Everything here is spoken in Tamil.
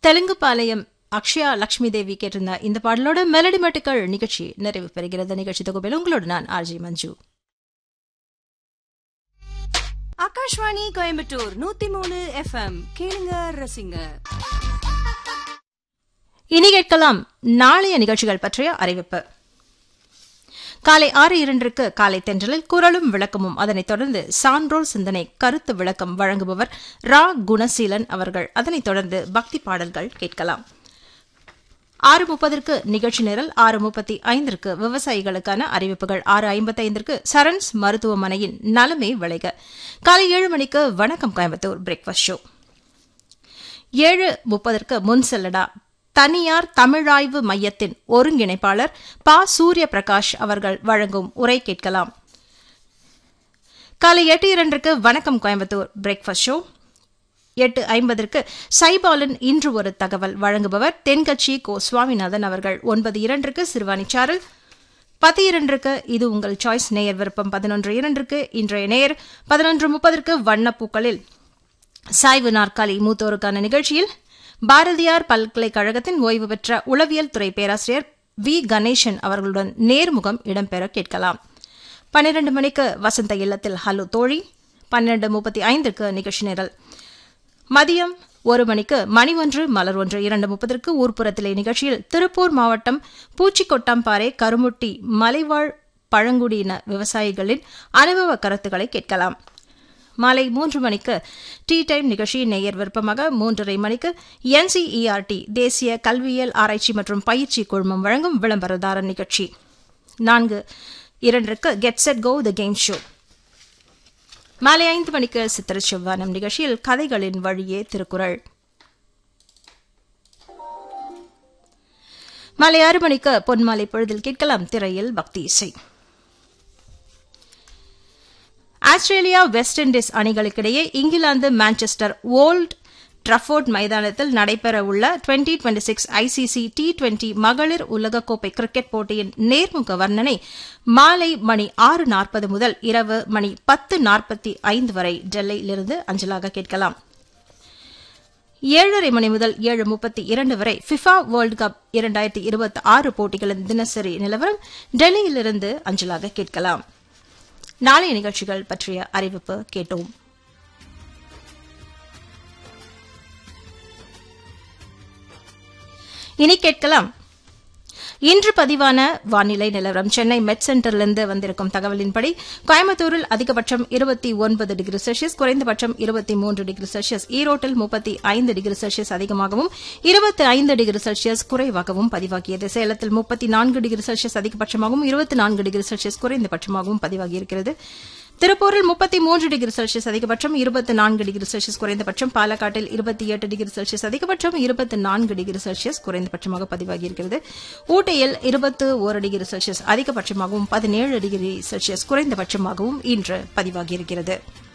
தெலுங்கு பாளையம் அக்ஷயா லட்சுமி தேவி கேட்டிருந்த இந்த பாடலோட மெலடி மட்டுக்கள் நிகழ்ச்சி நிறைவு பெறுகிறது நிகழ்ச்சி தொகுப்பில் உங்களோடு நான் ஆர்ஜி மஞ்சு ஆகாஷ்வாணி கோயம்புத்தூர் நூத்தி மூணு எஃப்எம் கேளுங்க ரசிங்க இனி கேட்கலாம் நாளைய நிகழ்ச்சிகள் பற்றிய அறிவிப்பு காலை ஆறு இரண்டிற்கு காலை தென்றலில் குரலும் விளக்கமும் அதனைத் தொடர்ந்து சான்றோர் சிந்தனை கருத்து விளக்கம் வழங்குபவர் ரா குணசீலன் அவர்கள் அதனைத் தொடர்ந்து பக்தி பாடல்கள் கேட்கலாம் ஆறு முப்பதற்கு நிகழ்ச்சி நிரல் ஆறு முப்பத்தி ஐந்திற்கு விவசாயிகளுக்கான அறிவிப்புகள் ஆறு ஐம்பத்தைந்திற்கு சரண்ஸ் மருத்துவமனையின் நலமே விளைக காலை ஏழு மணிக்கு வணக்கம் கோயம்புத்தூர் பிரேக்ஃபாஸ்ட் ஷோ ஏழு முப்பதற்கு முன் செல்லடா தனியார் தமிழாய்வு மையத்தின் ஒருங்கிணைப்பாளர் ப சூரிய பிரகாஷ் அவர்கள் வழங்கும் உரை கேட்கலாம் காலை எட்டு இரண்டுக்கு வணக்கம் கோயம்புத்தூர் பிரேக்ஃபாஸ்ட் ஷோ எட்டு ஐம்பதற்கு சைபாலன் இன்று ஒரு தகவல் வழங்குபவர் தென்கட்சி கோ சுவாமிநாதன் அவர்கள் ஒன்பது இரண்டுக்கு சிறுவாணிச்சாரல் பத்து இரண்டுக்கு இது உங்கள் சாய்ஸ் நேயர் விருப்பம் பதினொன்று இரண்டுக்கு இன்றைய நேயர் பதினொன்று முப்பதற்கு வண்ணப்பூக்களில் சாய்வு நாற்காலி மூத்தோருக்கான நிகழ்ச்சியில் பாரதியார் பல்கலைக்கழகத்தின் ஓய்வு பெற்ற உளவியல் துறை பேராசிரியர் வி கணேசன் அவர்களுடன் நேர்முகம் இடம்பெற கேட்கலாம் பன்னிரண்டு மணிக்கு வசந்த இல்லத்தில் ஹலோ தோழி பன்னிரண்டு முப்பத்தி ஐந்துக்கு நிகழ்ச்சி நிரல் மதியம் ஒரு மணிக்கு மணி ஒன்று மலர் ஒன்று இரண்டு முப்பதற்கு ஊர்ப்புறத்திலே நிகழ்ச்சியில் திருப்பூர் மாவட்டம் பூச்சிக்கொட்டாம்பாறை கருமுட்டி மலைவாழ் பழங்குடியின விவசாயிகளின் அனுபவ கருத்துக்களை கேட்கலாம் மாலை மூன்று மணிக்கு டீ டைம் நிகழ்ச்சி நேயர் விருப்பமாக மூன்றரை மணிக்கு என்சிஇஆர்டி தேசிய கல்வியியல் ஆராய்ச்சி மற்றும் பயிற்சி குழுமம் வழங்கும் விளம்பரதாரர் நிகழ்ச்சி நான்கு இரண்டிற்கு get set go the game show மாலை ஐந்து மணிக்கு சித்திர செவ்வானம் நிகழ்ச்சியில் கதைகளின் வழியே திருக்குறள் மாலை ஆறு மணிக்கு பொன்மாலை பொழுதில் கேட்கலாம் திரையில் பக்தி இசை ஆஸ்திரேலியா வெஸ்ட் இண்டீஸ் அணிகளுக்கிடையே இங்கிலாந்து மான்செஸ்டர் ஓல்ட் ட்ரஃபோர்ட் மைதானத்தில் நடைபெறவுள்ள twenty twenty six ICC T twenty மகளிர் உலகக்கோப்பை கிரிக்கெட் போட்டியின் நேர்முக வர்ணனை மாலை மணி ஆறு நாற்பது முதல் இரவு மணி பத்து நாற்பத்தி ஐந்து வரை டெல்லியிலிருந்து அஞ்சலாக கேட்கலாம் ஏழரை மணி முதல் ஏழு முப்பத்தி இரண்டு வரை ஃபிஃபா வேர்ல்டு கப் இரண்டாயிரத்தி இருபத்தி ஆறு போட்டிகளின் தினசரி நிலவரம் டெல்லியிலிருந்து அஞ்சலாக கேட்கலாம் நாளைய நிகழ்ச்சிகள் பற்றிய அறிவிப்பு கேட்டோம் இனி கேட்கலாம் இன்று பதிவான வானிலை நிலவரம் சென்னை மெட் சென்டரிலிருந்து வந்திருக்கும் தகவலின்படி கோயம்புத்தூரில் அதிகபட்சம் இருபத்தி ஒன்பது டிகிரி செல்சியஸ் குறைந்தபட்சம் இருபத்தி மூன்று டிகிரி செல்சியஸ் ஈரோட்டில் முப்பத்தி ஐந்து டிகிரி செல்சியஸ் அதிகமாகவும் இருபத்தி ஐந்து டிகிரி செல்சியஸ் குறைவாகவும் பதிவாகியது சேலத்தில் முப்பத்தி நான்கு டிகிரி செல்சியஸ் அதிகபட்சமாகவும் இருபத்தி நான்கு டிகிரி செல்சியஸ் குறைந்தபட்சமாகவும் பதிவாகியிருக்கிறது திருப்பூரில் முப்பத்தி மூன்று டிகிரி செல்சியஸ் அதிகபட்சம் இருபத்தி நான்கு டிகிரி செல்சியஸ் குறைந்தபட்சம் பாலக்காட்டில் இருபத்தி எட்டு டிகிரி செல்சியஸ் அதிகபட்சம் இருபத்தி நான்கு டிகிரி செல்சியஸ் குறைந்தபட்சமாக பதிவாகியிருக்கிறது ஊட்டியில் இருபத்து ஒரு டிகிரி செல்சியஸ் அதிகபட்சமாகவும் பதினேழு டிகிரி செல்சியஸ் குறைந்தபட்சமாகவும் இன்று பதிவாகியிருக்கிறது